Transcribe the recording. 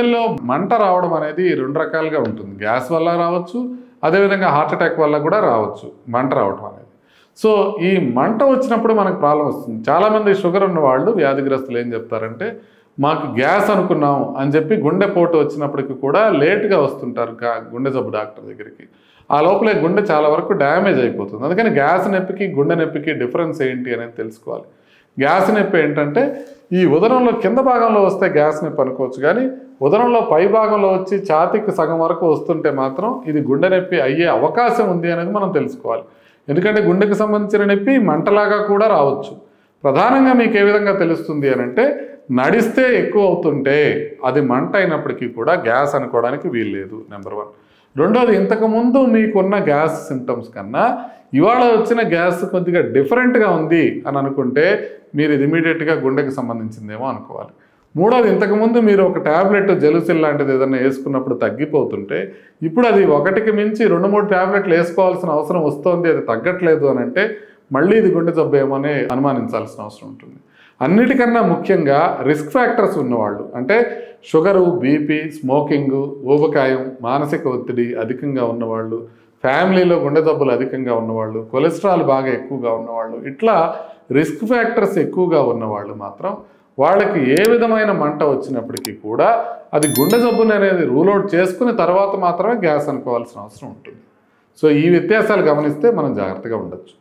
గుండెల్లో మంట రావడం అనేది రెండు రకాలుగా ఉంటుంది గ్యాస్ వల్ల రావచ్చు అదేవిధంగా హార్ట్ అటాక్ వల్ల కూడా రావచ్చు మంట రావడం అనేది సో ఈ మంట వచ్చినప్పుడు మనకు ప్రాబ్లం వస్తుంది చాలామంది షుగర్ ఉన్న వాళ్ళు వ్యాధిగ్రస్తులు ఏం చెప్తారంటే మాకు గ్యాస్ అనుకున్నాం అని చెప్పి గుండె పోటు వచ్చినప్పటికి కూడా లేట్గా వస్తుంటారు గా- గుండె జబ్బు డాక్టర్ దగ్గరికి ఆ లోపలే గుండె చాలా వరకు డ్యామేజ్ అయిపోతుంది అందుకని గ్యాస్ నొప్పికి గుండె నొప్పికి డిఫరెన్స్ ఏంటి అనేది తెలుసుకోవాలి గ్యాస్ నొప్పి ఏంటంటే ఈ ఉదరంలో కింద భాగంలో వస్తే గ్యాస్ నొప్పి అనుకోవచ్చు కానీ ఉదరంలో పై భాగంలో వచ్చి ఛాతీకి సగం వరకు వస్తుంటే మాత్రం ఇది గుండె నొప్పి అయ్యే అవకాశం ఉంది అనేది మనం తెలుసుకోవాలి ఎందుకంటే గుండెకి సంబంధించిన నొప్పి మంటలాగా కూడా రావచ్చు ప్రధానంగా మీకు ఏ విధంగా తెలుస్తుంది అని అంటే నడిస్తే ఎక్కువ అవుతుంటే అది మంట అయినప్పటికీ కూడా గ్యాస్ అనుకోవడానికి వీల్లేదు నెంబర్ వన్ రెండోది ఇంతకుముందు మీకున్న గ్యాస్ సిమ్టమ్స్ కన్నా ఇవాళ వచ్చిన గ్యాస్ కొద్దిగా డిఫరెంట్గా ఉంది అని అనుకుంటే మీరు ఇది ఇమీడియట్గా గుండెకి సంబంధించిందేమో అనుకోవాలి మూడోది ఇంతకుముందు మీరు ఒక ట్యాబ్లెట్ జెలుసిల్ లాంటిది ఏదైనా వేసుకున్నప్పుడు తగ్గిపోతుంటే ఇప్పుడు అది ఒకటికి మించి రెండు మూడు ట్యాబ్లెట్లు వేసుకోవాల్సిన అవసరం వస్తోంది అది తగ్గట్లేదు అని అంటే మళ్ళీ ఇది గుండె జబ్బు ఏమో అని అనుమానించాల్సిన అవసరం ఉంటుంది అన్నిటికన్నా ముఖ్యంగా రిస్క్ ఫ్యాక్టర్స్ ఉన్నవాళ్ళు అంటే షుగరు బీపీ స్మోకింగ్ ఊబకాయం మానసిక ఒత్తిడి అధికంగా ఉన్నవాళ్ళు ఫ్యామిలీలో గుండె జబ్బులు అధికంగా ఉన్నవాళ్ళు కొలెస్ట్రాల్ బాగా ఎక్కువగా ఉన్నవాళ్ళు ఇట్లా రిస్క్ ఫ్యాక్టర్స్ ఎక్కువగా ఉన్నవాళ్ళు మాత్రం వాళ్ళకి ఏ విధమైన మంట వచ్చినప్పటికీ కూడా అది గుండె జబ్బుని అనేది రూల్ అవుట్ చేసుకుని తర్వాత మాత్రమే గ్యాస్ అనుకోవాల్సిన అవసరం ఉంటుంది సో ఈ వ్యత్యాసాలు గమనిస్తే మనం జాగ్రత్తగా ఉండొచ్చు